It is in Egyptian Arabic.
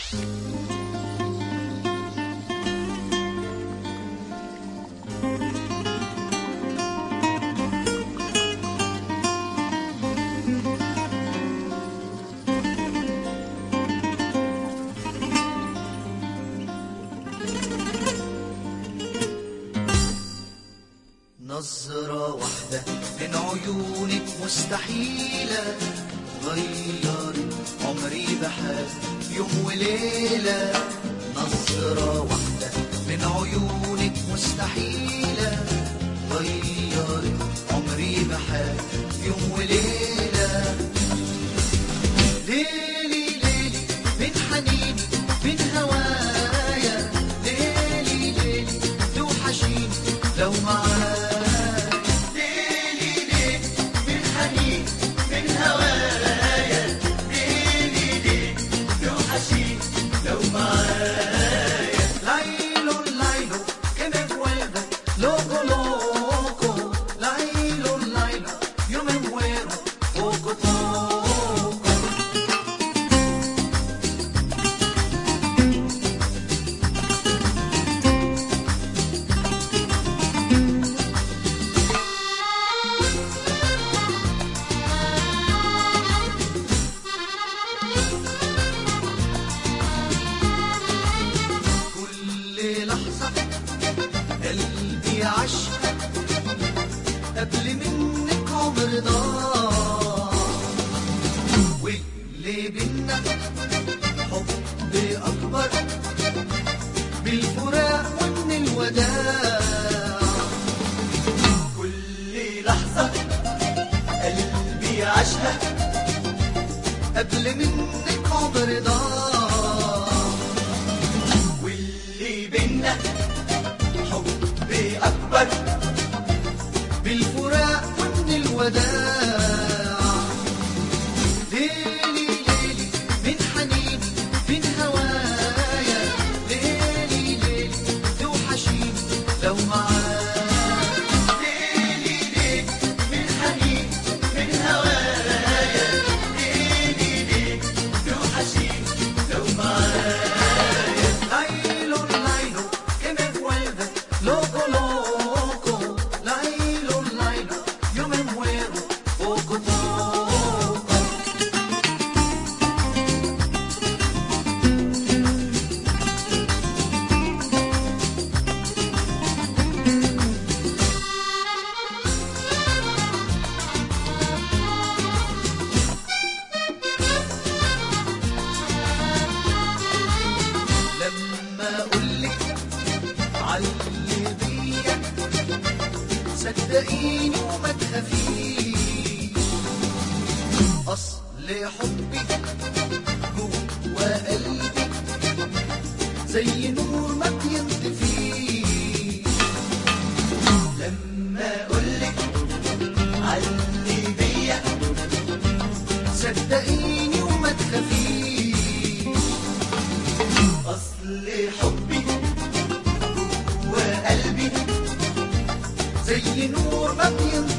نظرة واحدة من عيونك مستحيلة غيرت عمري بحال يوم وليلة نظرة واحدة من عيونك مستحيلة غيرت عمري بحال يوم وليلة ليلي ليلي من حنيني من هوايا ليلي ليلي توحشيني لو معاك ليلي ليلي من حنيني من هوايا ليلي ليلي توحشيني لو معايا ليلو ليلو que me vuelve loco loco ليلو ليلو yo me muero poco poco كل لحظة قلبي عاشها قبل منك عمر ضاع واللي بينا حب أكبر بالفراق ومن الوداع كل لحظة قلبي عاشها قبل منك عمر ضاع واللي بينا حب أكبر بالفراق ومن الوداع ليلي ليلي من حنيني من هوايا ليلي ليلي توحشيني لو معاك ليلي ليلي من حنيني من هوايا ليلي ليلي توحشيني لو معاك Lailo, Lailo, que me vuelve loco, loco. Lailo, Lailo, yo me muero poco, poco. لما اقولك علي بيا صدقيني وما تخافيش اصل حبك جوا قلبي زي نور ما بينطفيش لما اقولك علي بيا صدقيني وما تخافيش أصل حبي وقلبي زي نور ما بينطفيش